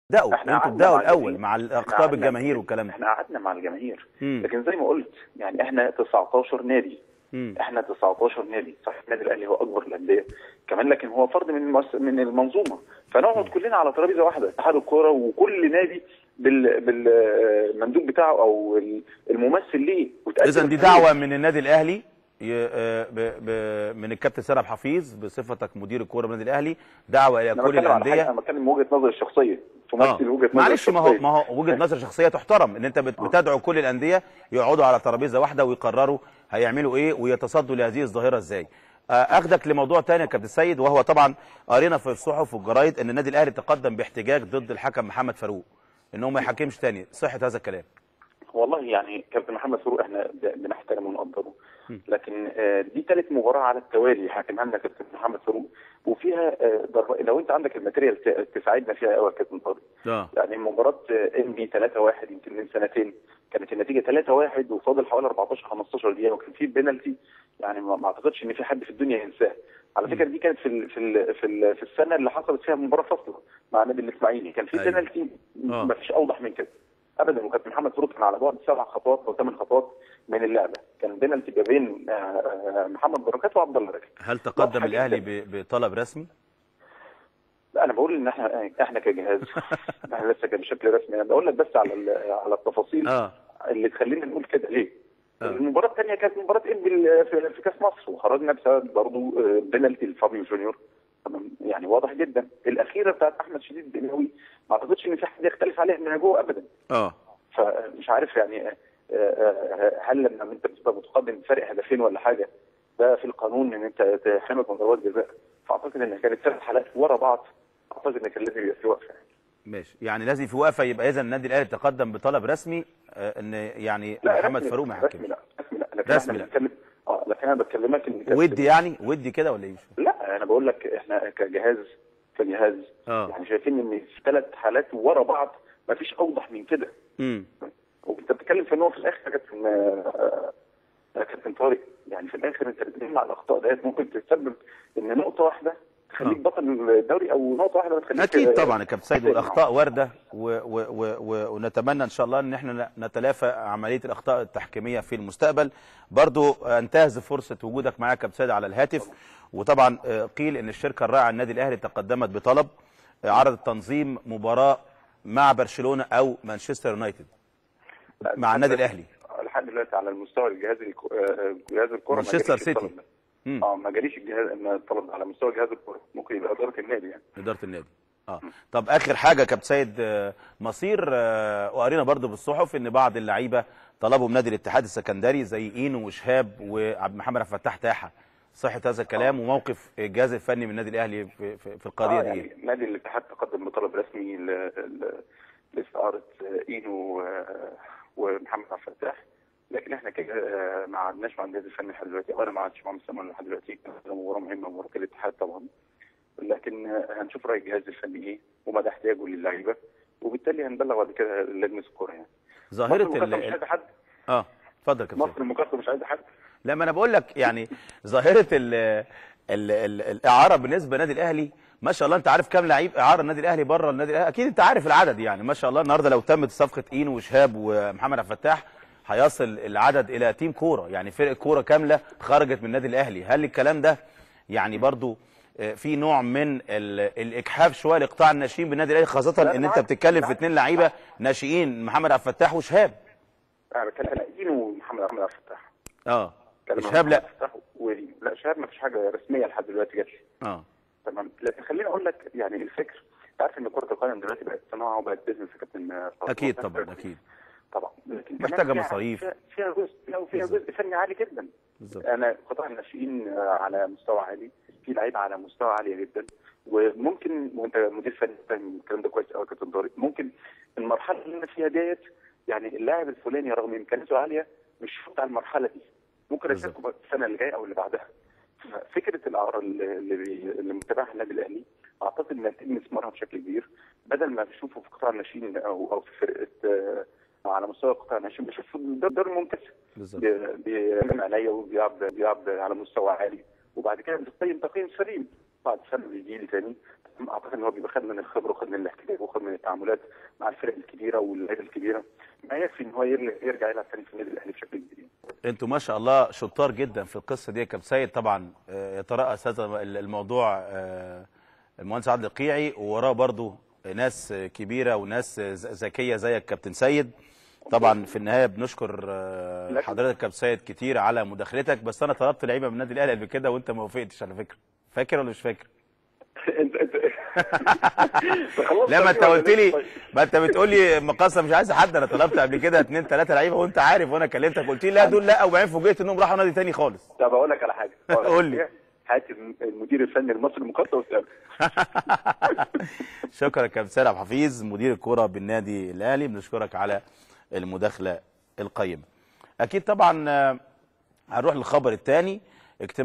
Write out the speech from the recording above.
ابداوا إحنا انتوا قعدنا ابداوا مع الاول الجماهير. مع إحنا اخطاب قعدنا- الجماهير والكلام ده احنا قعدنا مع الجماهير مم. لكن زي ما قلت يعني احنا 19 نادي مم. احنا 19 نادي صحيح النادي الاهلي هو اكبر الانديه كمان لكن هو فرد من المؤس- من المنظومه فنقعد كلنا على ترابيزه واحده اتحاد الكوره وكل نادي بال بالمندوب بتاعه او الممثل ليه وتقدم اذا دي الفلوس. دعوه من النادي الاهلي ي- آه، ب... ب... من الكابتن سيراب حفيظ بصفتك مدير الكوره بالنادي الاهلي دعوه الى انا كل بتكلم على حاجه الانديه انا بتكلم من وجهه نظري الشخصيه تمثل وجهه نظري معلش ما هو الشخصية. ما هو وجهه نظر شخصيه تحترم ان انت بت- بتدعو كل الانديه يقعدوا على ترابيزه واحده ويقرروا هيعملوا ايه ويتصدوا لهذه الظاهره ازاي آه، اخدك لموضوع تاني يا كابتن سيد وهو طبعا قرينا في الصحف والجرايد ان النادي الاهلي تقدم باحتجاج ضد الحكم محمد فاروق ان هو ما يحكمش تاني صحه هذا الكلام والله يعني كابتن محمد فاروق احنا ب- بنحترمه ونقدره لكن آه، دي ثالث مباراه على التوالي حاكمها لنا كابتن محمد فاروق وفيها آه، ضرب لو انت عندك الماتيريال ت- تساعدنا فيها قوي يا كابتن طارق اه يعني مباراه ام بي 3 1 يمكن من سنتين كانت النتيجه 3 1 وفاضل حوالي 14 15 دقيقه وكان في بينالتي يعني ما ما اعتقدش ان في حد في الدنيا ينساها على فكره دي كانت في ال في ال في, ال في السنه اللي حصلت فيها مباراه فاصله مع النادي الاسماعيلي كان في أيوة. بينالتي آه. ما فيش اوضح من كده ابدا وكابتن محمد فاروق كان على بعد سبع خطوات او ثمان خطوات من اللعبه كان بينالتي ما بين آه، آه، محمد بركات وعبد الله رجب هل تقدم واضحة الاهلي جداً. ب- بطلب رسمي لا انا بقول ان احنا احنا كجهاز احنا لسه كان بشكل رسمي انا بقول لك بس على ال- على التفاصيل اه اللي تخلينا نقول كده ليه؟ آه. المباراه الثانيه كانت مباراه انبي في, في كاس مصر وخرجنا بسبب برضه بينالتي لفابيو جونيور تمام يعني واضح جدا الاخيره بتاعت احمد شديد بناوي ما اعتقدش ان في حد يختلف عليها من جوه ابدا اه فمش عارف يعني آه، آه، هل لما انت بتبقى متقدم فرق هدفين ولا حاجه ده في القانون ان انت تحرمك من ضربات جزاء فاعتقد ان كانت ثلاث حالات ورا بعض اعتقد ان كان لازم يبقى في وقفه ماشي يعني لازم في وقفه يبقى اذا النادي الاهلي تقدم بطلب رسمي آه، ان يعني لا محمد رسمي فاروق ما رسمي يحكمش لا رسمي لا لكن رسمي احنا لا. بنتكلم اه لكن انا بكلمك ان كان- ودي يعني ودي كده ولا ايه مش فاهم. لا انا بقول لك احنا كجهاز كجهاز اه يعني شايفين ان في ثلاث حالات ورا بعض ما فيش اوضح من كده امم وانت بتتكلم في ان هو في الاخر يا كابتن آه، آه، كابتن طارق يعني في الاخر انت بتتكلم على الاخطاء ديت ممكن تسبب ان نقطه واحده تخليك آه. بطل الدوري او نقطه واحده تخليك اكيد طبعا يا كابتن سيد والاخطاء وارده و و و و ونتمنى ان شاء الله ان احنا نتلافى عمليه الاخطاء التحكيميه في المستقبل برضو انتهز فرصه وجودك معايا يا كابتن سيد على الهاتف وطبعا آه، قيل ان الشركه الراعيه النادي الاهلي تقدمت بطلب آه، عرض تنظيم مباراه مع برشلونه او مانشستر يونايتد مع النادي الاهلي لحد دلوقتي على المستوى الجهاز الك- آه، جهاز الكره ما مانشستر جاليش سيتي. الطلب ده. مم. اه ما جاليش الجهاز ان الطلب ده على مستوى جهاز الكره ممكن يبقى اداره النادي يعني اداره النادي اه طب اخر حاجه يا كابتن سيد آه، مصير آه، وقرينا برضو بالصحف ان بعض اللعيبه طلبوا من نادي الاتحاد السكندري زي اينو وشهاب وعبد المحمد عبد الفتاح تاحه صحه هذا الكلام وموقف الجهاز الفني من النادي الاهلي في, في, في القضيه آه دي يعني ايه نادي الاتحاد تقدم بطلب رسمي ل- ل- لاستعاره اينو آه، ومحمد عبد الفتاح لكن احنا كده آه، ما قعدناش مع الجهاز الفني لحد دلوقتي وانا ما قعدتش مع مستمر لحد دلوقتي كانت مباراه مهمه مباراه الاتحاد طبعا لكن آه، هنشوف راي الجهاز الفني ايه ومدى احتياجه للعيبه وبالتالي هنبلغ بعد كده لجنه الكوره يعني ظاهره مصر المقاصة مش ال... عايزه حد اه اتفضل يا كابتن مصر المقاصة مش عايزه حد لا ما انا بقول لك يعني ظاهره ال ال ال الاعاره بالنسبه للنادي الاهلي ما شاء الله انت عارف كام لعيب اعاره النادي الاهلي بره النادي الاهلي اكيد انت عارف العدد يعني ما شاء الله النهارده لو تمت صفقه اينو وشهاب ومحمد عبد الفتاح هيصل العدد الى تيم كوره يعني فرق كوره كامله خرجت من النادي الاهلي هل الكلام ده يعني برضو آه، في نوع من ال- الاجحاف شويه لقطاع الناشئين بالنادي الاهلي خاصه لا، ان انت بالعكس، بتتكلم في بالعكس. اثنين لعيبه ناشئين محمد عبد الفتاح وشهاب انا بتكلم على اينو ومحمد محمد عبد الفتاح اه بتكلم على شهاب لا محمد عبد الفتاح وإينو. لا شهاب ما فيش حاجه رسميه لحد دلوقتي جت اه تمام لكن خليني اقول لك يعني الفكر انت عارف ان كره القدم دلوقتي بقت صناعه وبقت بيزنس يا كابتن فاروق. اكيد طبعا اكيد طبعا لكن محتاجة كمان فيها- مصاريف. فيها- فيها جزء لا وفيها بالظبط. جزء فني عالي جدا بالظبط انا قطاع الناشئين آه، على مستوى عالي في لعيبه على مستوى عالي جدا وممكن وانت مدير فني فاهم الكلام ده كويس قوي يا كابتن طارق ممكن المرحله اللي انا فيها ديت يعني اللاعب الفلاني رغم امكانياته عاليه مش شرط على المرحله دي ممكن بالظبط. اشاركه السنه اللي جايه او اللي بعدها فكره الاعاره اللي اللي, بي- اللي متابعها النادي الاهلي اعتقد انها تم استثمارها بشكل كبير بدل ما بشوفه في قطاع الناشئين او او في فرقه آه، على مستوى قطاع الناشئين بشوفه في الدوري الممتاز بالظبط بي- بيعمل عليا وبيلعب بيلعب على مستوى عالي وبعد كده بتقيم تقييم سليم بعد سنه بيجي لي تاني اعتقد ان هو بيبقى خد من الخبره وخد من الاحتكاك وخد من التعاملات مع الفرق الكبيره واللعيبه الكبيره ما يكفي ان هو يرجع يرجع يلعب تاني في النادي الاهلي بشكل كبير انتوا ما شاء الله شطار جدا في القصه دي يا كابتن سيد طبعا آه، يترأس هذا الموضوع آه، المهندس عادل القيعي ووراه برضو ناس آه، كبيره وناس آه، ز- ذكيه زيك كابتن سيد طبعا في النهايه بنشكر آه، لكن- حضرتك كابتن سيد كتير على مداخلتك بس انا طلبت لعيبه من النادي الاهلي قبل كده وانت ما وافقتش على فكره فاكر ولا مش فاكر؟ انت انت خلصت لا ما انت طيب ولا قلت لي طيب؟ ما انت بتقول لي مقاصه مش عايز حد انا طلبت قبل كده اثنين ثلاثه لعيبه وانت عارف وانا كلمتك قلت لي لا دول لا وبعدين فوجئت انهم راحوا نادي تاني خالص طب اقول لك على حاجه أقول لك قول لي. حاجة. هات المدير الفني المصري المقاطع واساله شكرا يا كابتن سيد عبد الحفيظ مدير الكوره بالنادي الاهلي بنشكرك على المداخله القيمه اكيد طبعا آه، هنروح للخبر الثاني